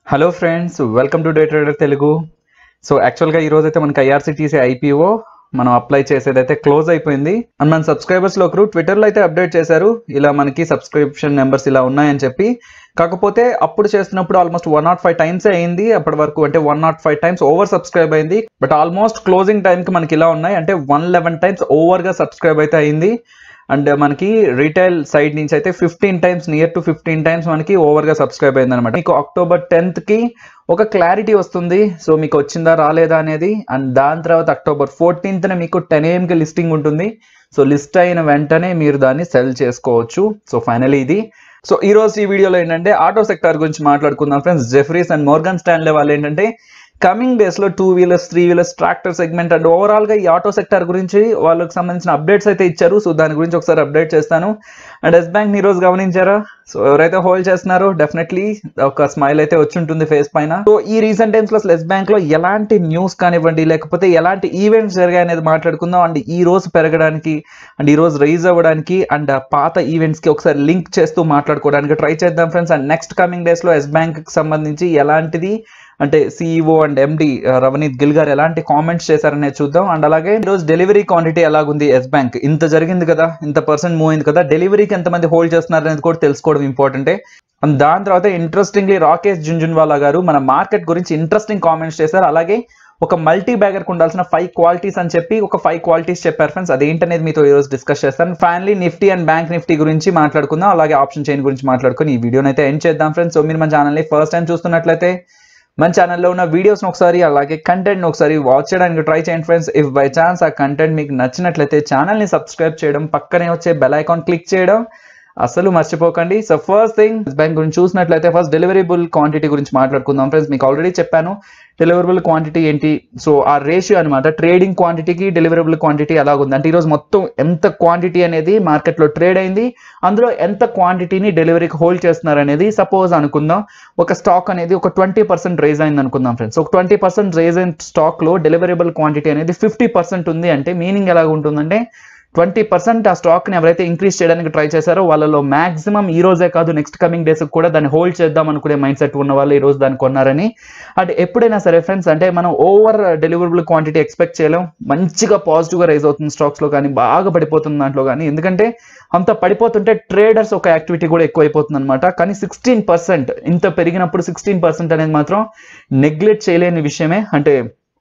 hello friends welcome to day trader Telugu so యాక్చువల్గా ఈ రోజు అయితే మనకి ఐఆర్సిటీసీ ఐపీఓ మనం అప్లై చేసేదైతే క్లోజ్ అయిపోయింది అండ్ మన సబ్స్క్రైబర్స్ లో ఒకరు ట్విట్టర్లో అయితే అప్డేట్ చేశారు ఇలా మనకి సబ్స్క్రిప్షన్ నెంబర్స్ ఇలా ఉన్నాయని చెప్పి కాకపోతే అప్పుడు చేస్తున్నప్పుడు almost one nought five times అయింది అప్పటి వరకు అంటే one nought five times over subscribe అయింది బట్ ఆల్మోస్ట్ క్లోజింగ్ టైంకి మనకి ఇలా ఉన్నాయి అంటే వన్ లెవెన్ టైమ్స్ ఓవర్గా సబ్స్క్రైబ్ అయితే అయింది అండ్ మనకి రీటైల్ సైడ్ నుంచి అయితే fifteen times near to fifteen times మనకి ఓవర్ గా సబ్స్క్రైబ్ అయింది అనమాట మీకు అక్టోబర్ టెన్త్ కి ఒక క్లారిటీ వస్తుంది సో మీకు వచ్చిందా రాలేదా అనేది అండ్ దాని తర్వాత అక్టోబర్ ఫోర్టీన్త్ మీకు టెన్ ఏఎం కి లిస్టింగ్ ఉంటుంది సో లిస్ట్ అయిన వెంటనే మీరు దాన్ని సెల్ చేసుకోవచ్చు సో ఫైనలీ ఇది సో ఈ రోజు ఈ వీడియోలో ఏంటంటే ఆటో సెక్టార్ గురించి మాట్లాడుకుందాం friends Jefferies and Morgan Stanley వాళ్ళు ఏంటంటే కమింగ్ డేస్ లో two wheelers three wheelers tractor segment and overall గా ఈ ఆటో సెక్టర్ గురించి వాళ్ళకి సంబంధించిన అప్డేట్స్ అయితే ఇచ్చారు సో దాని గురించి ఒకసారి అప్డేట్ చేస్తాను అండ్ ఎస్ బ్యాంక్ ఈ రోజు గమనించారా సో ఎవరైతే హోల్డ్ చేస్తున్నారో డెఫినెట్లీ ఒక స్మైల్ అయితే వచ్చి ఉంటుంది ఫేస్ పైన సో ఈ రీసెంట్ టైమ్స్ లో అసలు ఎస్ బ్యాంక్ లో ఎలాంటి న్యూస్ కానివ్వండి లేకపోతే ఎలాంటి ఈవెంట్స్ జరిగాయి అనేది మాట్లాడుకుందాం అండ్ ఈ రోజు పెరగడానికి అండ్ ఈ రోజు రైజ్ అవ్వడానికి అండ్ పాత ఈవెంట్స్ కి ఒకసారి లింక్ చేస్తూ మాట్లాడుకోవడానికి ట్రై చేద్దాం friends and next coming days లో ఎస్ బ్యాంక్ కి సంబంధించి ఎలాంటిది అంటే CEO and MD Ravneet Gill గారు ఎలాంటి కామెంట్స్ చేశారనేది చూద్దాం అండ్ అలాగే ఈ రోజు డెలివరీ క్వాంటిటీ ఎలాగుంది ఎస్ బ్యాంక్ ఇంత జరిగింది కదా ఇంత పర్సెంట్ మూవ్ అయింది కదా డెలివరీకి ఎంతమంది హోల్డ్ చేస్తున్నారు అనేది కూడా తెలుసుకోవడం ఇంపార్టెంటే అండ్ దాని తర్వాత ఇంట్రెస్టింగ్లీ రాకేష్ జుంజున్వాలా గారు మన మార్కెట్ గురించి ఇంట్రెస్టింగ్ కామెంట్స్ చేశారు అలాగే ఒక మల్టీ బ్యాగర్ ఉండాల్సిన ఫైవ్ క్వాలిటీస్ అని చెప్పి ఒక ఫైవ్ క్వాలిటీస్ చెప్పారు ఫ్రెండ్స్ అదేంటనేది మీతో ఈ రోజు డిస్కస్ చేస్తాను finally Nifty and bank Nifty గురించి మాట్లాడుకుందాం అలాగే ఆప్షన్ చైన్ గురించి మాట్లాడుకుని ఈ వీడియోని అయితే ఎండ్ చేద్దాం ఫ్రెండ్స్ సో మీరు మన ఛానల్ని ఫస్ట్ టైం చూస్తున్నట్లయితే మన ఛానల్లో ఉన్న వీడియోస్ని ఒకసారి అలాగే కంటెంట్ని ఒకసారి వాచ్ చేయడానికి ట్రై చేయండి ఫ్రెండ్స్ ఇఫ్ బై ఛాన్స్ ఆ కంటెంట్ మీకు నచ్చినట్లయితే ఛానల్ని సబ్స్క్రైబ్ చేయడం పక్కనే వచ్చే బెల్ ఐకాన్ క్లిక్ చేయడం అసలు మర్చిపోకండి సో ఫస్ట్ థింగ్ బ్యాంక్ గురించి చూసినట్లయితే ఫస్ట్ డెలివరీబుల్ క్వాంటిటీ గురించి మాట్లాడుకుందాం ఫ్రెండ్స్ మీకు ఆల్రెడీ చెప్పాను డెలివరబుల్ క్వాంటిటీ ఏంటి సో ఆ రేషియో అనమాట ట్రేడింగ్ క్వాంటిటీకి డెలివరబుల్ క్వాంటిటీ ఎలాగుంది అంటే ఈరోజు మొత్తం ఎంత క్వాంటిటీ అనేది మార్కెట్లో ట్రేడ్ అయింది అందులో ఎంత క్వాంటిటీని డెలివరీకి హోల్డ్ చేస్తున్నారు అనేది సపోజ్ అనుకుందాం ఒక స్టాక్ అనేది ఒక ట్వంటీ పర్సెంట్ రేజ్ అయింది అనుకుందాం ఫ్రెండ్స్ ఒక ట్వంటీ పర్సెంట్ రేజ్ అయిన స్టాక్లో డెలివరబుల్ క్వాంటిటీ అనేది ఫిఫ్టీ పర్సెంట్ ఉంది అంటే మీనింగ్ ఎలాగ ఉంటుందంటే ట్వంటీ పర్సెంట్ ఆ స్టాక్ని ఎవరైతే ఇంక్రీజ్ చేయడానికి ట్రై చేశారో వాళ్ళలో మాక్సిమం ఈ రోజే కాదు నెక్స్ట్ కమింగ్ డేస్ కూడా దాన్ని హోల్డ్ చేద్దాం అనుకునే మైండ్ సెట్ ఉన్న వాళ్ళు ఈ రోజు దాన్ని కొన్నారని అంటే ఎప్పుడైనా సరే ఫ్రెండ్స్ అంటే మనం ఓవర్ డెలివరబుల్ క్వాంటిటీ ఎక్స్పెక్ట్ చేయలేం మంచిగా పాజిటివ్గా రైజ్ అవుతుంది స్టాక్స్లో కానీ బాగా పడిపోతుంది దాంట్లో కానీ ఎందుకంటే అంత పడిపోతుంటే ట్రేడర్స్ ఒక యాక్టివిటీ కూడా ఎక్కువైపోతుంది అనమాట కానీ సిక్స్టీన్ పర్సెంట్ ఇంత పెరిగినప్పుడు సిక్స్టీన్ పర్సెంట్ అనేది మాత్రం నెగ్లెక్ట్ చేయలేని విషయమే అంటే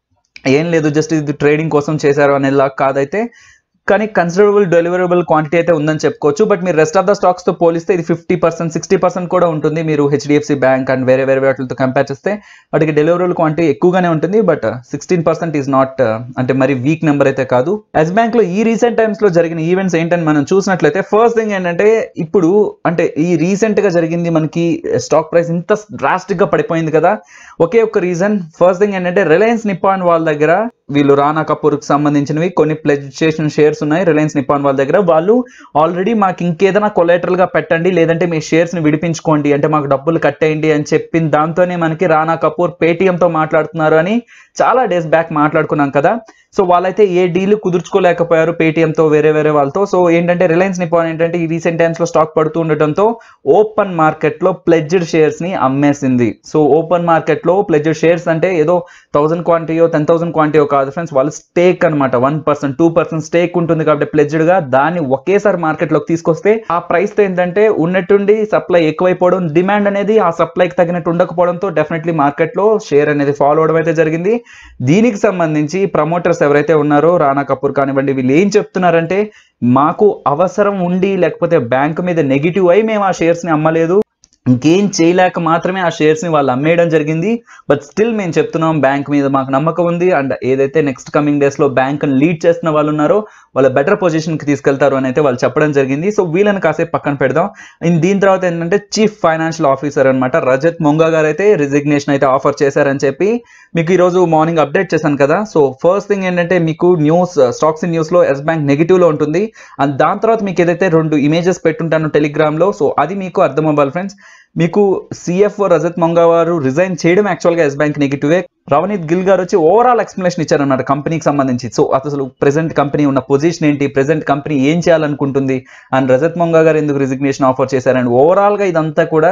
ఏం లేదు జస్ట్ ఇది ట్రేడింగ్ కోసం చేశారు అనేలా కాదైతే కానీ కన్సిడరబుల్ డెలివరబుల్ క్వాంటిటీ అయితే ఉందని చెప్పుకోవచ్చు బట్ మీరు రెస్ట్ ఆఫ్ ద స్టాక్స్ తో పోలిస్తే ఇది ఫిఫ్టీ పర్సెంట్ సిక్స్టీ పర్సెంట్ కూడా ఉంటుంది మీరు హెచ్డిఎఫ్సి బ్యాంక్ అండ్ వేరే వేరే వాటితో కంపేర్ చేస్తే వాటికి డెలివరబుల్ క్వాంటిటీ ఎక్కువగానే ఉంటుంది but sixteen percent is not అంటే మరి వీక్ నెంబర్ అయితే కాదు ఎస్ బ్యాంక్ లో ఈ రీసెంట్ టైమ్స్ లో జరిగిన ఈవెంట్స్ ఏంటని మనం చూసినట్లయితే ఫస్ట్ థింగ్ ఏంటంటే ఇప్పుడు అంటే ఈ రీసెంట్ గా జరిగింది మనకి స్టాక్ ప్రైస్ ఇంత డ్రాస్టిక్ గా పడిపోయింది కదా ఒకే ఒక్క రీజన్ ఫస్ట్ థింగ్ ఏంటంటే రిలయన్స్ నిప్పాన్ వాళ్ళ దగ్గర వీళ్ళు రానా కపూర్ కి సంబంధించినవి కొన్ని ప్లెజ్ చేసిన షేర్స్ ఉన్నాయి రిలయన్స్ నిప్పాన్ వాళ్ళ దగ్గర వాళ్ళు ఆల్రెడీ మాకు ఇంకేదైనా కొలేటరల్ గా పెట్టండి లేదంటే మీ షేర్స్ ని విడిపించుకోండి అంటే మాకు డబ్బులు కట్టేయండి అని చెప్పిన దాంతోనే మనకి రానా కపూర్ పేటిఎం తో మాట్లాడుతున్నారు అని చాలా డేస్ బ్యాక్ మాట్లాడుకున్నాం కదా సో వాళ్ళైతే ఏ డీల్ కుదుర్చుకోలేకపోయారు పేటిఎంతో వేరే వేరే వాళ్ళతో సో ఏంటంటే రిలయన్స్ నిపాన్ ఏంటంటే ఈ రీసెంట్ టైమ్స్ లో స్టాక్ పడుతూ ఉండటంతో ఓపెన్ మార్కెట్ లో ప్లెడ్జ్డ్ షేర్స్ ని అమ్మేసింది సో ఓపెన్ మార్కెట్ లో ప్లెడ్జ్డ్ షేర్స్ అంటే ఏదో థౌసండ్ క్వాంటిటీయో టెన్ థౌసండ్ క్వాంటిటీయో కాదు ఫ్రెండ్స్ వాళ్ళు స్టేక్ అనమాట one percent two percent stake ఉంటుంది కాబట్టి ప్లెడ్జ్డ్ గా దాన్ని ఒకేసారి మార్కెట్ లోకి తీసుకొస్తే ఆ ప్రైస్ తో ఏంటంటే ఉన్నట్టుండి సప్లై ఎక్కువైపోవడం డిమాండ్ అనేది ఆ సప్లైకి తగినట్టు ఉండకపోవడంతో డెఫినెట్లీ మార్కెట్ లో షేర్ అనేది ఫాలో అవడం అయితే జరిగింది దీనికి సంబంధించి ప్రమోటర్స్ ఎవరైతే ఉన్నారో రానా కపూర్ కానివ్వండి వీళ్ళు ఏం చెప్తున్నారంటే మాకు అవసరం ఉండి లేకపోతే బ్యాంక్ మీద నెగిటివ్ అయి మేము ఆ షేర్స్ ని అమ్మలేదు ఇంకేం చేయలేక మాత్రమే ఆ షేర్స్ ని వాళ్ళు అమ్మేయడం జరిగింది బట్ స్టిల్ మేము చెప్తున్నాం బ్యాంక్ మీద మాకు నమ్మకం ఉంది అండ్ ఏదైతే నెక్స్ట్ కమింగ్ డేస్ లో బ్యాంక్ లీడ్ చేస్తున్న వాళ్ళు ఉన్నారో వాళ్ళ బెటర్ పొజిషన్ కి తీసుకెళ్తారు అని అయితే వాళ్ళు చెప్పడం జరిగింది సో వీళ్ళని కాసేపు పక్కన పెడదాం ఇన్ దీని తర్వాత ఏంటంటే చీఫ్ ఫైనాన్షియల్ ఆఫీసర్ అనమాట రజత్ మొంగా గారు అయితే రిజిగ్నేషన్ అయితే ఆఫర్ చేశారని చెప్పి మీకు ఈ రోజు మార్నింగ్ అప్డేట్ చేశాను కదా సో ఫస్ట్ థింగ్ ఏంటంటే మీకు న్యూస్ స్టాక్స్ న్యూస్ లో ఎస్ బ్యాంక్ నెగిటివ్ లో ఉంటుంది అండ్ దాని తర్వాత మీకు ఏదైతే రెండు ఇమేజెస్ పెట్టుంటాను టెలిగ్రామ్ లో సో అది మీకు అర్థం అవ్వాలి ఫ్రెండ్స్ మీకు సిఎఫ్ఓ రజత్ మొంగా వారు రిజైన్ చేయడం యాక్చువల్గా ఎస్ బ్యాంక్ నెగిటివే రవనీత్ గిల్ గారు వచ్చి ఓవరాల్ ఎక్స్ప్లెనేషన్ ఇచ్చారన్నమాట కంపెనీకి సంబంధించి సో అసలు ప్రెసెంట్ కంపెనీ ఉన్న పొజిషన్ ఏంటి ప్రెసెంట్ కంపెనీ ఏం చేయాలనుకుంటుంది అండ్ రజత్ మొంగా గారు ఎందుకు రిజిగ్నేషన్ ఆఫర్ చేశారు అండ్ ఓవరాల్ గా ఇదంతా కూడా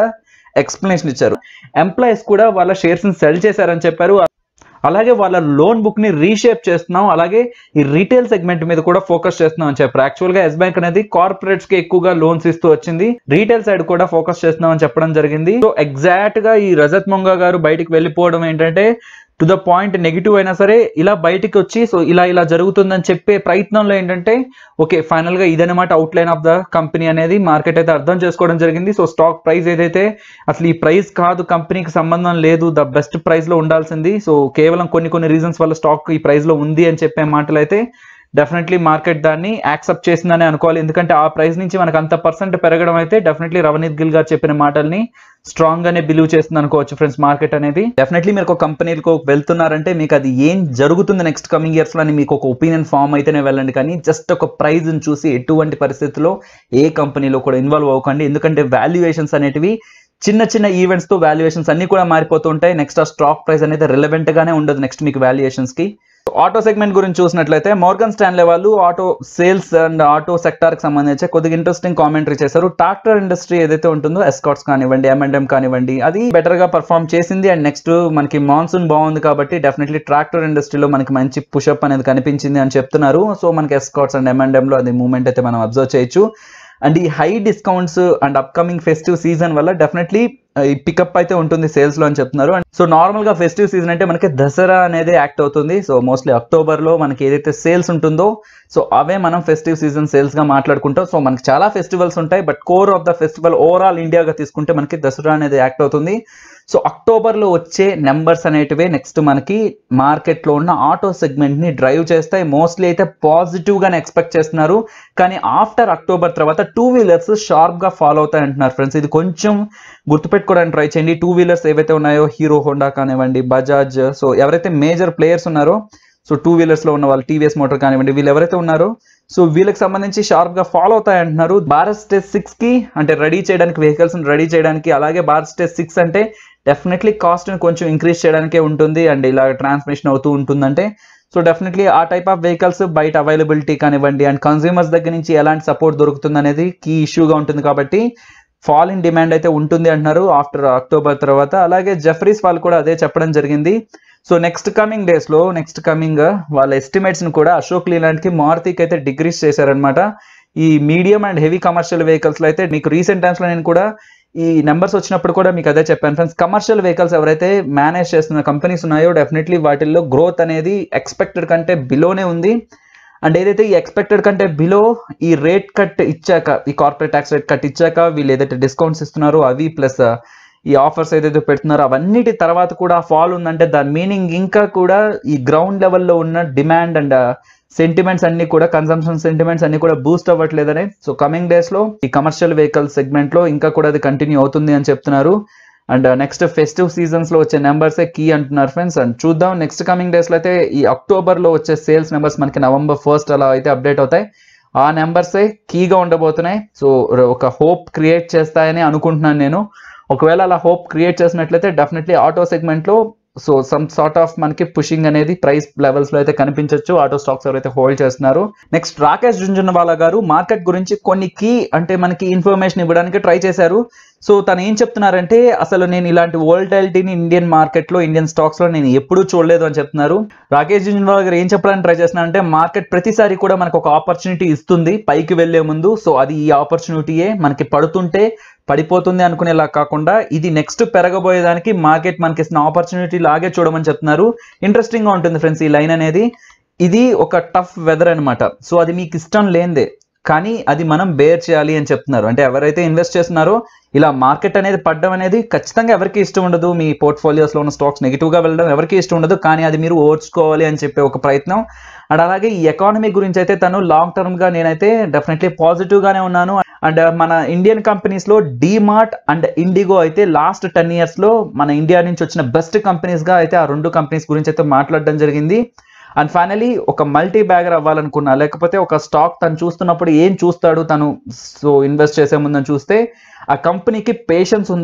ఎక్స్ప్లెనేషన్ ఇచ్చారు ఎంప్లాయీస్ కూడా వాళ్ళ షేర్స్ ని సెల్ చేశారని చెప్పారు అలాగే వాళ్ళ లోన్ బుక్ ని రీషేప్ చేస్తున్నాం అలాగే ఈ రీటైల్ సెగ్మెంట్ మీద కూడా ఫోకస్ చేస్తున్నాం అని చెప్పారు యాక్చువల్ గా ఎస్ బ్యాంక్ అనేది కార్పొరేట్స్ కి ఎక్కువగా లోన్స్ ఇస్తూ వచ్చింది రీటైల్ సైడ్ కూడా ఫోకస్ చేస్తున్నాం అని చెప్పడం జరిగింది సో ఎగ్జాక్ట్ గా ఈ రజత్ మొంగా గారు బయటికి వెళ్ళిపోవడం ఏంటంటే టు ద పాయింట్ నెగిటివ్ అయినా సరే ఇలా బయటికి వచ్చి సో ఇలా ఇలా జరుగుతుందని చెప్పే ప్రయత్నంలో ఏంటంటే ఓకే ఫైనల్ గా ఇదనమాట అవుట్లైన్ ఆఫ్ ద కంపెనీ అనేది మార్కెట్ అయితే అర్థం చేసుకోవడం జరిగింది సో స్టాక్ ప్రైస్ ఏదైతే అసలు ఈ ప్రైస్ కాదు కంపెనీకి సంబంధం లేదు ద బెస్ట్ ప్రైస్ లో ఉండాల్సింది సో కేవలం కొన్ని కొన్ని రీజన్స్ వల్ల స్టాక్ ఈ ప్రైస్ లో ఉంది అని చెప్పే మాటలు అయితే డెఫినెట్లీ మార్కెట్ దాన్ని యాక్సెప్ట్ చేసిందని అనుకోవాలి ఎందుకంటే ఆ ప్రైస్ నుంచి మనకు అంత పర్సెంట్ పెరగడం అయితే డెఫినెట్లీ రవనీత్ గిల్ గారు చెప్పిన మాటల్ని స్ట్రాంగ్ గానే బిలీవ్ చేస్తుంది అనుకోవచ్చు ఫ్రెండ్స్ మార్కెట్ అనేది డెఫినెట్లీ మీరు ఒక కంపెనీలకు వెళ్తున్నారంటే మీకు అది ఏం జరుగుతుంది నెక్స్ట్ కమింగ్ ఇయర్స్ లో అని మీకు ఒక ఒపీనియన్ ఫామ్ అయితేనే వెళ్ళండి కానీ జస్ట్ ఒక ప్రైజ్ చూసి ఎటువంటి పరిస్థితుల్లో ఏ కంపెనీలో కూడా ఇన్వాల్వ్ అవ్వకండి ఎందుకంటే వాల్యుయేషన్స్ అనేటివి చిన్న చిన్న ఈవెంట్స్ తో వాల్యుయేషన్స్ అన్ని కూడా మారిపోతూ ఉంటాయి నెక్స్ట్ ఆ స్టాక్ ప్రైస్ అనేది రిలవెంట్ గానే ఉండదు నెక్స్ట్ మీకు వాల్యుయేషన్స్ కి ఆటో సెగ్మెంట్ గురించి చూసినట్లయితే మోర్గన్ స్టాన్లే వాళ్ళు auto sales and auto sector కి సంబంధించి కొద్దిగా ఇంట్రెస్టింగ్ కామెంటరీ చేశారు ట్రాక్టర్ ఇండస్ట్రీ ఏదైతే ఉంటుందో ఎస్కాట్స్ కానివ్వండి ఎంఎండ్ఎం కానివ్వండి అది బెటర్ గా పర్ఫామ్ చేసింది అండ్ నెక్స్ట్ మనకి మాన్సూన్ బాగుంది కాబట్టి డెఫినెట్లీ ట్రాక్టర్ ఇండస్ట్రీలో మనకి మంచి పుషప్ అనేది కనిపించింది అని చెప్తున్నారు సో మనకి ఎస్కాట్స్ అండ్ ఎంఎండ్ఎం లో అది మూవ్మెంట్ అయితే మనం అబ్జర్వ్ చేయొచ్చు అండ్ ఈ high discounts and upcoming festive season వల్ల డెఫినెట్లీ ఈ పికప్ అయితే ఉంటుంది సేల్స్ లో అని చెప్తున్నారు అండ్ సో నార్మల్ గా ఫెస్టివ్ సీజన్ అంటే మనకి దసరా అనేది యాక్ట్ అవుతుంది సో మోస్ట్లీ అక్టోబర్ లో మనకి ఏదైతే సేల్స్ ఉంటుందో సో అవే మనం ఫెస్టివ్ సీజన్ సేల్స్ గా మాట్లాడుకుంటాం సో మనకి చాలా ఫెస్టివల్స్ ఉంటాయి but core of the festival overall ఇండియాగా తీసుకుంటే మనకి దసరా అనేది యాక్ట్ అవుతుంది సో అక్టోబర్ లో వచ్చే నెంబర్స్ అనేటివే నెక్స్ట్ మనకి మార్కెట్ లో ఉన్న ఆటో సెగ్మెంట్ ని డ్రైవ్ చేస్తాయి మోస్ట్లీ అయితే పాజిటివ్ గానే ఎక్స్పెక్ట్ చేస్తున్నారు కానీ ఆఫ్టర్ అక్టోబర్ తర్వాత టూ వీలర్స్ షార్ప్ గా ఫాలో అవుతాయి అంటున్నారు ఫ్రెండ్స్ ఇది కొంచెం గుర్తుపెట్టుకోవడానికి ట్రై చేయండి టూ వీలర్స్ ఏవైతే ఉన్నాయో హీరో హోండా కానివ్వండి బజాజ్ సో ఎవరైతే మేజర్ ప్లేయర్స్ ఉన్నారో సో టూ వీలర్స్ లో ఉన్న వాళ్ళు టీవీఎస్ మోటార్ కానివ్వండి వీళ్ళు ఎవరైతే ఉన్నారో సో వీళ్ళకి సంబంధించి షార్ప్ గా ఫాలో అవుతాయి అంటున్నారు భారత్ స్టేజ్ సిక్స్ కి అంటే రెడీ చేయడానికి వెహికల్స్ రెడీ చేయడానికి అలాగే భారత్ స్టేజ్ సిక్స్ అంటే డెఫినెట్లీ కాస్ట్ కొంచెం ఇంక్రీజ్ చేయడానికే ఉంటుంది అండ్ ఇలా ట్రాన్స్మిషన్ అవుతూ ఉంటుందంటే సో డెఫినెట్లీ ఆ టైప్ ఆఫ్ వెహికల్స్ బయట అవైలబిలిటీ కానివ్వండి అండ్ కన్స్యూమర్స్ దగ్గర నుంచి ఎలాంటి సపోర్ట్ దొరుకుతుంది అనేది కీ ఇష్యూగా ఉంటుంది కాబట్టి ఫాల్ ఇన్ డిమాండ్ అయితే ఉంటుంది అంటున్నారు ఆఫ్టర్ అక్టోబర్ తర్వాత అలాగే జఫరీస్ వాళ్ళు కూడా అదే చెప్పడం జరిగింది సో నెక్స్ట్ కమింగ్ డేస్ లో నెక్స్ట్ కమింగ్ వాళ్ళ ఎస్టిమేట్స్ ని కూడా అశోక్ లీలాండ్ కి మారుతికి అయితే డిగ్రీస్ చేశారనమాట ఈ medium and heavy commercial vehicles లో అయితే మీకు రీసెంట్ టైమ్స్ లో నేను కూడా ఈ నెంబర్స్ వచ్చినప్పుడు కూడా మీకు అదే చెప్పాను ఫ్రెండ్స్ కమర్షియల్ వెహికల్స్ ఎవరైతే మేనేజ్ చేస్తున్న కంపెనీస్ ఉన్నాయో డెఫినెట్లీ వాటిల్లో గ్రోత్ అనేది ఎక్స్పెక్టెడ్ కంటే బిలోనే ఉంది అండ్ ఏదైతే ఈ ఎక్స్పెక్టెడ్ కంటే బిలో ఈ రేట్ కట్ ఇచ్చాక ఈ కార్పొరేట్ ట్యాక్స్ రేట్ కట్ ఇచ్చాక వీళ్ళు ఏదైతే డిస్కౌంట్స్ ఇస్తున్నారో అవి ప్లస్ ఈ ఆఫర్స్ ఏదైతే పెడుతున్నారో అవన్నిటి తర్వాత కూడా ఫాల్ ఉందంటే దాని మీనింగ్ ఇంకా కూడా ఈ గ్రౌండ్ లెవెల్లో ఉన్న డిమాండ్ అండ్ సెంటిమెంట్స్ అన్ని కూడా కన్సంప్షన్ సెంటిమెంట్స్ అన్ని కూడా బూస్ట్ అవ్వట్లేదని సో కమింగ్ డేస్ లో ఈ కమర్షియల్ వెహికల్ సెగ్మెంట్ లో ఇంకా కూడా అది కంటిన్యూ అవుతుంది అని చెప్తున్నారు అండ్ నెక్స్ట్ ఫెస్టివ్ సీజన్స్ లో వచ్చే నెంబర్స్ ఏ అంటున్నారు ఫ్రెండ్స్ అండ్ చూద్దాం నెక్స్ట్ కమింగ్ డేస్ లో అయితే ఈ అక్టోబర్ లో వచ్చే సేల్స్ నెంబర్స్ మనకి నవంబర్ ఫస్ట్ అలా అయితే అప్డేట్ అవుతాయి ఆ నెంబర్సే కీగా ఉండబోతున్నాయి సో ఒక హోప్ క్రియేట్ చేస్తాయని అనుకుంటున్నాను నేను ఒకవేళ అలా హోప్ క్రియేట్ చేసినట్లయితే డెఫినెట్లీ ఆటో సెగ్మెంట్ లో సో సమ్ సార్ట్ ఆఫ్ మనకి పుషింగ్ అనేది ప్రైస్ లెవెల్స్ లో అయితే కనిపించవచ్చు ఆటో స్టాక్స్ ఎవరైతే హోల్డ్ చేస్తున్నారు నెక్స్ట్ రాకేష్ జుంజునవాలా గారు మార్కెట్ గురించి కొన్ని కీ అంటే మనకి ఇన్ఫర్మేషన్ ఇవ్వడానికి ట్రై చేశారు సో తను ఏం చెప్తున్నారంటే అసలు నేను ఇలాంటి వోల్టాలిటీని ఇండియన్ మార్కెట్ లో ఇండియన్ స్టాక్స్ లో నేను ఎప్పుడూ చూడలేదు అని చెప్తున్నారు రాకేష్ జుంజునవాలా గారు ఏం చెప్పడానికి ట్రై చేస్తున్నారంటే మార్కెట్ ప్రతిసారి కూడా మనకు ఒక ఆపర్చునిటీ ఇస్తుంది పైకి వెళ్లే ముందు సో అది ఈ ఆపర్చునిటీయే మనకి పడుతుంటే పడిపోతుంది అనుకునేలా కాకుండా ఇది నెక్స్ట్ పెరగబోయేదానికి మార్కెట్ మనకి ఇస్తున్న ఆపర్చునిటీ లాగే చూడమని చెప్తున్నారు ఇంట్రెస్టింగ్ గా ఉంటుంది ఫ్రెండ్స్ ఈ లైన్ అనేది ఇది ఒక టఫ్ వెదర్ అనమాట సో అది మీకు ఇష్టం లేనిదే కానీ అది మనం బేర్ చేయాలి అని చెప్తున్నారు అంటే ఎవరైతే ఇన్వెస్ట్ చేస్తున్నారో ఇలా మార్కెట్ అనేది పడడం అనేది ఖచ్చితంగా ఎవరికి ఇష్టం ఉండదు మీ పోర్ట్ఫోలియోస్లో ఉన్న స్టాక్స్ నెగిటివ్గా వెళ్ళడం ఎవరికి ఇష్టం ఉండదు కానీ అది మీరు ఓర్చుకోవాలి అని చెప్పే ఒక ప్రయత్నం అండ్ అలాగే ఈ ఎకానమీ గురించి అయితే తను లాంగ్ టర్మ్ గా నేనైతే డెఫినెట్లీ పాజిటివ్ గానే ఉన్నాను అండ్ మన ఇండియన్ కంపెనీస్ లో డీమార్ట్ అండ్ ఇండిగో అయితే లాస్ట్ టెన్ ఇయర్స్ లో మన ఇండియా నుంచి వచ్చిన బెస్ట్ కంపెనీస్ గా అయితే ఆ రెండు కంపెనీస్ గురించి అయితే మాట్లాడడం జరిగింది అండ్ ఫైనలీ ఒక మల్టీ బ్యాగర్ అవ్వాలనుకున్నా లేకపోతే ఒక స్టాక్ తను చూస్తున్నప్పుడు ఏం చూస్తాడు తను సో ఇన్వెస్ట్ చేసే ముందని చూస్తే ఆ కంపెనీకి పేషెన్స్ ఉందా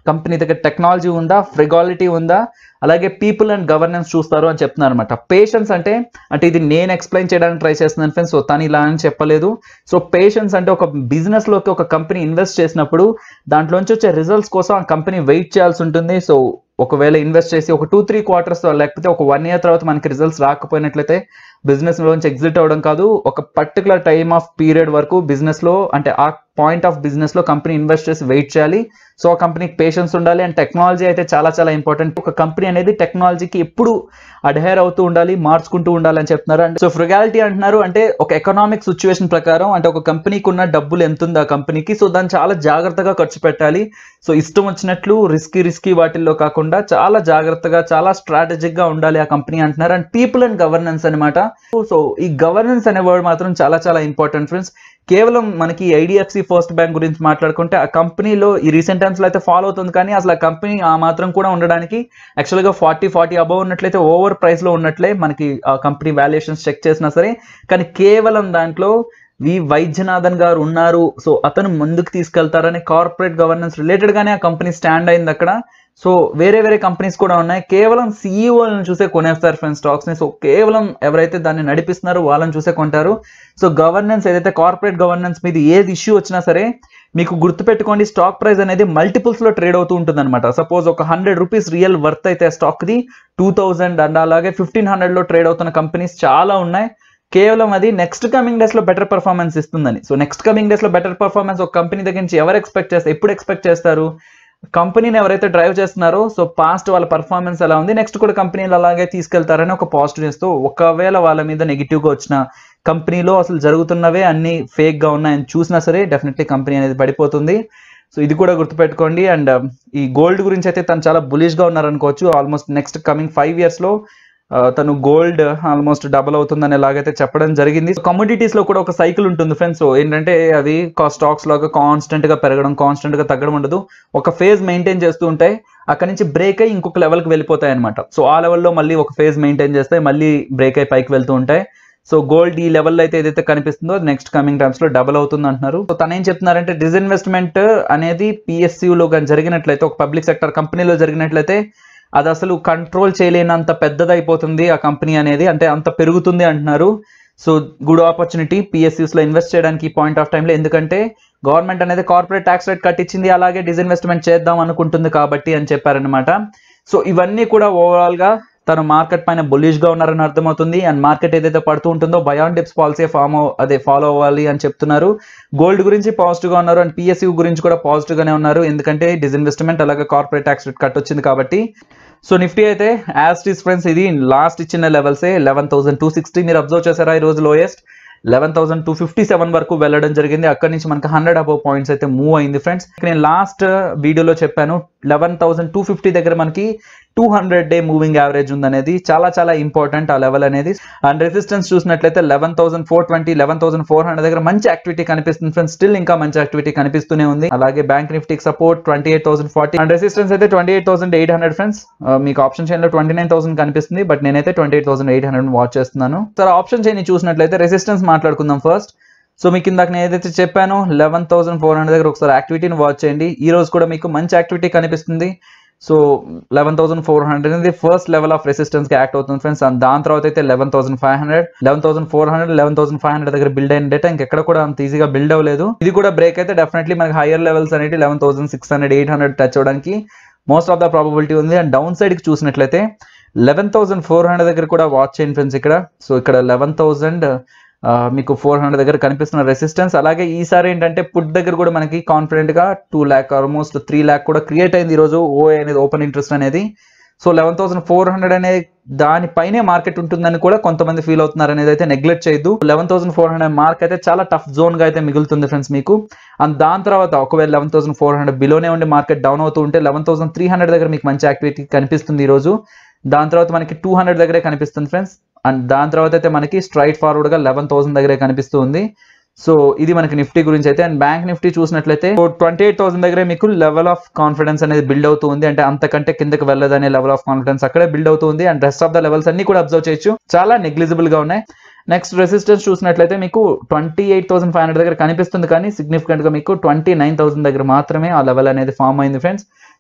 కంపెనీ దగ్గర టెక్నాలజీ ఉందా ఫ్రిగాలిటీ ఉందా అలాగే పీపుల్ అండ్ గవర్నెన్స్ చూస్తారు అని చెప్తున్నారు అనమాట పేషెన్స్ అంటే అంటే ఇది నేను ఎక్స్ప్లెయిన్ చేయడానికి ట్రై చేస్తున్నాను ఫ్రెండ్స్ సో తను ఇలా అని చెప్పలేదు సో పేషెన్స్ అంటే ఒక బిజినెస్ లోకి ఒక కంపెనీ ఇన్వెస్ట్ చేసినప్పుడు దాంట్లోంచి వచ్చే రిజల్ట్స్ కోసం ఆ కంపెనీ వెయిట్ చేయాల్సి ఉంటుంది సో ఒకవేళ ఇన్వెస్ట్ చేసి ఒక టూ త్రీ క్వార్టర్స్ లేకపోతే ఒక వన్ ఇయర్ తర్వాత మనకి రిజల్ట్స్ రాకపోయినట్లయితే బిజినెస్ లోంచి ఎగ్జిట్ అవ్వడం కాదు ఒక పర్టికులర్ టైమ్ ఆఫ్ పీరియడ్ వరకు బిజినెస్ లో అంటే ఆ పాయింట్ ఆఫ్ బిజినెస్ లో కంపెనీ ఇన్వెస్ట్ చేసి వెయిట్ చేయాలి సో ఆ కంపెనీకి పేషెన్స్ ఉండాలి అండ్ టెక్నాలజీ అయితే చాలా చాలా ఇంపార్టెంట్ ఒక కంపెనీ అనేది టెక్నాలజీకి ఎప్పుడు అడ్హైర్ అవుతూ ఉండాలి మార్చుకుంటూ ఉండాలి అని చెప్తున్నారు అండ్ సో ఫ్రిగాలిటీ అంటున్నారు అంటే ఒక ఎకనామిక్ సిచ్యువేషన్ ప్రకారం అంటే ఒక కంపెనీకి ఉన్న డబ్బులు ఎంత ఉంది ఆ కంపెనీకి సో దాన్ని చాలా జాగ్రత్తగా ఖర్చు పెట్టాలి సో ఇష్టం వచ్చినట్లు రిస్కీ రిస్కీ వాటిల్లో కాకుండా చాలా జాగ్రత్తగా చాలా స్ట్రాటజిక్ గా ఉండాలి ఆ కంపెనీ అంటున్నారు అండ్ పీపుల్ అండ్ గవర్నెన్స్ అనమాట సో ఈ గవర్నెన్స్ అనే వర్డ్ మాత్రం చాలా చాలా ఇంపార్టెంట్ ఫ్రెండ్స్ కేవలం మనకి ఐడిఎఫ్సి ఫస్ట్ బ్యాంక్ గురించి మాట్లాడుకుంటే ఆ కంపెనీలో ఈ రీసెంట్ టైమ్స్ లో అయితే ఫాలో అవుతుంది కానీ అసలు ఆ కంపెనీ ఆ మాత్రం కూడా ఉండడానికి యాక్చువల్ గా ఫార్టీ ఫార్టీ అబౌవ్ ఉన్నట్లయితే ఓవర్ ప్రైస్ లో ఉన్నట్లే మనకి ఆ కంపెనీ వాల్యుయేషన్స్ చెక్ చేసినా సరే కానీ కేవలం దాంట్లో వి వైద్యనాథన్ గారు ఉన్నారు సో అతను ముందుకు తీసుకెళ్తారని కార్పొరేట్ గవర్నెన్స్ రిలేటెడ్ గానే ఆ కంపెనీ స్టాండ్ అయింది అక్కడ సో వేరే వేరే కంపెనీస్ కూడా ఉన్నాయి కేవలం సీఈఓలను చూసే కొనేస్తారు ఫ్రెండ్స్ స్టాక్స్ ని సో కేవలం ఎవరైతే దాన్ని నడిపిస్తున్నారో వాళ్ళని చూసే కొంటారు సో గవర్నెన్స్ ఏదైతే కార్పొరేట్ గవర్నెన్స్ మీద ఏది ఇష్యూ వచ్చినా సరే మీకు గుర్తుపెట్టుకోండి స్టాక్ ప్రైస్ అనేది మల్టిపుల్స్ లో ట్రేడ్ అవుతూ ఉంటుంది అనమాట సపోజ్ ఒక హండ్రెడ్ రూపీస్ రియల్ వర్త్ అయితే stock the two thousand and అలాగే ఫిఫ్టీన్ హండ్రెడ్ లో ట్రేడ్ అవుతున్న కంపెనీస్ చాలా ఉన్నాయి కేవలం అది నెక్స్ట్ కమింగ్ డేస్ లో బెటర్ పర్ఫార్మెన్స్ ఇస్తుందని సో నెక్స్ట్ కమింగ్ డేస్ లో బెటర్ పర్ఫార్మెన్స్ ఒక కంపెనీ దగ్గర నుంచి ఎవరు ఎక్స్పెక్ట్ చేస్తారు ఎప్పుడు ఎక్స్పెక్ట్ చేస్తారు కంపెనీని ఎవరైతే డ్రైవ్ చేస్తున్నారో సో పాస్ట్ వాళ్ళ పర్ఫార్మెన్స్ ఎలా ఉంది నెక్స్ట్ కూడా కంపెనీలు అలాగే తీసుకెళ్తారని ఒక పాజిటివ్ తో ఒకవేళ వాళ్ళ మీద నెగిటివ్ గా వచ్చిన కంపెనీలో అసలు జరుగుతున్నవే అన్ని ఫేక్ గా ఉన్నాయని చూసినా సరే డెఫినెట్లీ కంపెనీ అనేది పడిపోతుంది సో ఇది కూడా గుర్తుపెట్టుకోండి అండ్ ఈ గోల్డ్ గురించి అయితే తను చాలా బులిష్ గా ఉన్నారనుకోవచ్చు almost next coming five years లో ఆ, తను గోల్డ్ ఆల్మోస్ట్ డబుల్ అవుతుందని ఎలాగైతే చెప్పడం జరిగింది కమోడిటీస్ లో కూడా ఒక సైకిల్ ఉంటుంది ఫ్రెండ్స్ సో ఏంటంటే అవి స్టాక్స్ లాగా కాన్స్టెంట్ గా పెరగడం కాన్స్టెంట్ గా తగ్గడం ఉండదు ఒక ఫేజ్ మెయింటైన్ చేస్తూ ఉంటాయి అక్కడ నుంచి బ్రేక్ అయ్యి ఇంకొక లెవెల్ కి వెళ్ళిపోతాయి అనమాట సో ఆ లెవెల్లో మళ్ళీ ఒక ఫేజ్ మెయింటైన్ చేస్తే మళ్ళీ బ్రేక్ అయ్యి పైకి వెళ్తూ ఉంటాయి సో గోల్డ్ ఈ లెవెల్లో అయితే ఏదైతే కనిపిస్తుందో నెక్స్ట్ కమింగ్ టైమ్స్ లో డబుల్ అవుతుంది అంటున్నారు సో తను ఏం చెప్తున్నారంటే డిస్ఇన్వెస్ట్మెంట్ అనేది PSU లో కానీ జరిగినట్లయితే ఒక పబ్లిక్ సెక్టర్ కంపెనీలో జరిగినట్లయితే అది అసలు కంట్రోల్ చేయలేనంత పెద్దదైపోతుంది ఆ కంపెనీ అనేది అంటే అంత పెరుగుతుంది అంటున్నారు సో గుడ్ ఆపర్చునిటీ పిఎస్యూస్ లో ఇన్వెస్ట్ చేయడానికి పాయింట్ ఆఫ్ టైంలో ఎందుకంటే గవర్నమెంట్ అనేది కార్పొరేట్ ట్యాక్స్ రేట్ కట్టించింది అలాగే డిస్ఇన్వెస్ట్మెంట్ చేద్దాం అనుకుంటుంది కాబట్టి అని చెప్పారనమాట సో ఇవన్నీ కూడా ఓవరాల్ గా తను మార్కెట్ పైన బులిష్ గా ఉన్నారని అర్థమవుతుంది అండ్ మార్కెట్ ఏదైతే పడుతూ ఉంటుందో బయాన్ డిప్స్ పాలసీ ఫామ్ అదే ఫాలో అవ్వాలి అని చెప్తున్నారు గోల్డ్ గురించి పాజిటివ్ గా ఉన్నారు అండ్ పిఎస్యూ గురించి కూడా పాజిటివ్ గానే ఉన్నారు ఎందుకంటే డిస్ఇన్వెస్ట్మెంట్ అలాగే కార్పొరేట్ ట్యాక్స్ రేట్ కట్ వచ్చింది కాబట్టి సో నిఫ్టీ అయితే యాస్టీస్ ఫ్రెండ్స్ ఇది లాస్ట్ ఇచ్చిన లెవెల్సే లెవెన్ థౌసండ్ టూ సిక్స్టీ మీరు అబ్జర్వ్ చేశారా ఈ రోజు lowest eleven thousand two fifty seven వరకు వెళ్ళడం జరిగింది అక్కడ నుంచి మనకి హండ్రెడ్ అబౌవ్ పాయింట్స్ అయితే మూవ్ అయింది ఫ్రెండ్స్ నేను లాస్ట్ వీడియోలో చెప్పాను లెవెన్ థౌసండ్ టూ ఫిఫ్టీ దగ్గర మనకి two hundred day moving average ఉందనేది చాలా చాలా ఇంపార్టెంట్ ఆ లెవెల్ అనేది అండ్ రెసిస్టెన్స్ చూసినట్లయితే eleven thousand four twenty eleven thousand four hundred దగ్గర మంచి యాక్టివిటీ కనిపిస్తుంది ఫ్రెండ్స్ స్టిల్ ఇంకా మంచి యాక్టివిటీ కనిపిస్తూనే ఉంది అలాగే బ్యాంక్ నిఫ్టీకి support twenty eight thousand forty and resistance అయితే twenty eight thousand eight hundred friends మీకు ఆప్షన్ చైన్ లో ట్వంటీ నైన్ థౌసండ్ కనిపిస్తుంది బట్ నేనైతే twenty eight thousand eight hundred watch చేస్తున్నాను సార్ ఆప్షన్ చైన్ చూసినట్లయితే రెసిస్టెన్స్ మాట్లాడుకుందాం ఫస్ట్ సో మీకు ఇందాక నేను ఏదైతే చెప్పానో లెవెన్ థౌసండ్ ఫోర్ హండ్రెడ్ దగ్గర ఒకసారి యాక్టివిటీని వాచ్ చేయండి ఈ రోజు కూడా మీకు మంచి యాక్టివిటీ కనిపిస్తుంది so eleven thousand four hundred అనేది ఫస్ట్ లెవెల్ ఆఫ్ రెసిస్టెన్స్ కి యాక్ట్ అవుతుంది ఫ్రెండ్స్ అండ్ దాని తర్వాత అయితే eleven thousand five hundred eleven thousand four hundred eleven thousand five hundred దగ్గర బిల్డ్ అయిన డేటా ఇంకెక్కడ కూడా అంత ఈజీగా బిల్డ్ అవ్వలేదు ఇది కూడా బ్రేక్ అయితే డెఫినెట్లీ మనకి హైయర్ లెవెల్స్ అనేది eleven thousand six hundred eight hundred touch అవడానికి మోస్ట్ ఆఫ్ ద ప్రాబబిలిటీ ఉంది అండ్ డౌన్ సైడ్ కి చూసినట్లయితే లెవెన్ థౌసండ్ ఫోర్ హండ్రెడ్ దగ్గర కూడా వాచ్ చేయండి ఫ్రెండ్స్ ఇక్కడ సో ఇక్కడ లెవెన్ థౌసండ్ మీకు ఫోర్ హండ్రెడ్ దగ్గర కనిపిస్తున్న రెసిస్టెన్స్ అలాగే ఈసారి ఏంటంటే పుట్ దగ్గర కూడా మనకి కాన్ఫిడెంట్ గా two lakh almost three lakh కూడా క్రియేట్ అయింది ఈ రోజు ఓఏ అనేది ఓపెన్ ఇంట్రెస్ట్ అనేది so eleven thousand four hundred అనే దానిపైనే మార్కెట్ ఉంటుందని కూడా కొంతమంది ఫీల్ అవుతున్నారు అనేది అయితే నెగ్లెక్ట్ చేయొద్దు eleven thousand four hundred mark అయితే చాలా టఫ్ జోన్ గా అయితే మిగులుతుంది ఫ్రెండ్స్ మీకు అండ్ దాని తర్వాత ఒకవేళ లెవెన్ థౌసండ్ ఫోర్ హండ్రెడ్ బిలోనే ఉండి మార్కెట్ డౌన్ అవుతూ ఉంటే లెవెన్ థౌసండ్ త్రీ హండ్రెడ్ దగ్గర మీకు మంచి యాక్టివిటీ కనిపిస్తుంది ఈ రోజు దాని తర్వాత మనకి టూ హండ్రెడ్ దగ్గరే కనిపిస్తుంది ఫ్రెండ్స్ అండ్ దాని తర్వాత అయితే మనకి స్ట్రైట్ ఫార్వర్డ్ గా లెవెన్ థౌసండ్ దగ్గరే కనిపిస్తుంది సో ఇది మనకి నిఫ్టీ గురించి అయితే అండ్ బ్యాంక్ నిఫ్టీ చూసినట్లయితే ట్వంటీ ఎయిట్ థౌసండ్ దగ్గరే మీకు లెవెల్ ఆఫ్ కాన్ఫిడెన్స్ అనేది బిల్డ్ అవుతుంది అంటే అంతకంటే కిందకి వెళ్ళదనే లెవెల్ ఆఫ్ కాన్ఫిడెన్స్ అక్కడే బిల్డ్ అవుతుంది and rest of the levels అన్ని కూడా అబ్జర్వ్ చేయొచ్చు చాలా నెగ్లిజిబుల్ గా ఉన్నాయి నెక్స్ట్ రెసిస్టెన్స్ చూసినట్లయితే మీకు twenty eight thousand five hundred దగ్గర కనిపిస్తుంది కానీ సిగ్నిఫికెంట్ గా మీకు ట్వంటీ నైన్ థౌసండ్ దగ్గర మాత్రమే ఆ లెవెల్ అనేది ఫామ్ అయింది friends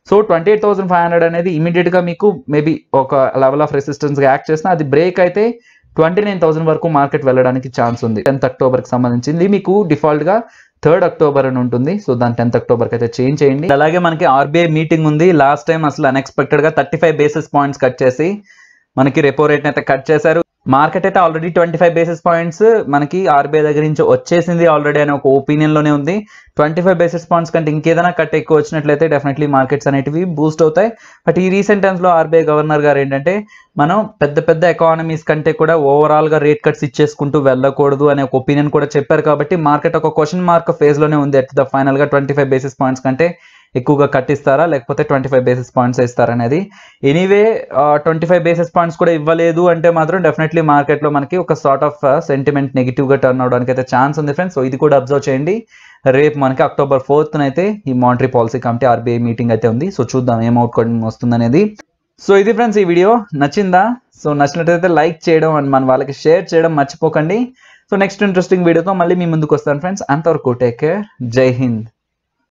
so twenty eight thousand five hundred అనేది ఇమీడియట్ గా మీకు మేబీ ఒక లెవెల్ ఆఫ్ రెసిస్టెన్స్ గా యాక్ట్ చేసిన అది బ్రేక్ అయితే ట్వంటీ నైన్ థౌసండ్ వరకు మార్కెట్ వెళ్ళడానికి ఛాన్స్ ఉంది టెన్త్ అక్టోబర్ కి సంబంధించింది మీకు డిఫాల్ట్ గా థర్డ్ అక్టోబర్ అని ఉంటుంది సో దాని టెన్త్ అక్టోబర్ కి అయితే చేంజ్ చేయండి అలాగే మనకి ఆర్బీఐ మీటింగ్ ఉంది లాస్ట్ టైం అసలు అన్ఎక్స్పెక్టెడ్ గా thirty five basis points cut చేసి మనకి రెపో రేట్ అయితే కట్ చేశారు మార్కెట్ అయితే already twenty five basis points మనకి ఆర్బీఐ దగ్గర నుంచి వచ్చేసింది ఆల్రెడీ అనే ఒక ఒపీనియన్ లోనే ఉంది ట్వంటీ ఫైవ్ బేసిస్ పాయింట్స్ కంటే ఇంకేదైనా కట్ ఎక్కువ వచ్చినట్లయితే డెఫినెట్లీ మార్కెట్స్ అనేటివి బూస్ట్ అవుతాయి బట్ ఈ రీసెంట్ టైమ్స్ లో ఆర్బీఐ గవర్నర్ గారు ఏంటంటే మనం పెద్ద పెద్ద ఎకానమీస్ కంటే కూడా ఓవరాల్ గా రేట్ కట్స్ ఇచ్చేసుకుంటూ వెళ్ళకూడదు అనే ఒక ఒపీనియన్ కూడా చెప్పారు కాబట్టి మార్కెట్ ఒక క్వశ్చన్ మార్క్ ఫేజ్ లోనే ఉంది అట్ ద ఫైనల్ గా ట్వంటీ ఫైవ్ బేసిస్ పాయింట్స్ కంటే ఎక్కువగా కట్టిస్తారా లేకపోతే ట్వంటీ ఫైవ్ బేసిస్ పాయింట్స్ ఇస్తారా అనేది anyway twenty five basis points కూడా ఇవ్వలేదు అంటే మాత్రం డెఫినెట్లీ మార్కెట్లో మనకి ఒక సార్ట్ ఆఫ్ సెంటిమెంట్ నెగిటివ్ గా టర్న్ అవడానికి అయితే ఛాన్స్ ఉంది ఫ్రెండ్స్ సో ఇది కూడా అబ్జర్వ్ చేయండి రేపు మనకి అక్టోబర్ ఫోర్త్ అయితే ఈ monetary policy committee RBI meeting అయితే ఉంది సో చూద్దాం ఏం అవుట్కమ్ వస్తుంది అనేది సో ఇది ఫ్రెండ్స్ ఈ వీడియో నచ్చిందా సో నచ్చినట్లయితే లైక్ చేయడం అండ్ మన వాళ్ళకి షేర్ చేయడం మర్చిపోకండి సో నెక్స్ట్ ఇంట్రెస్టింగ్ వీడియోతో మళ్ళీ మీ ముందుకు వస్తాను ఫ్రెండ్స్ అంతవరకు టేక్ కేర్ జై హింద్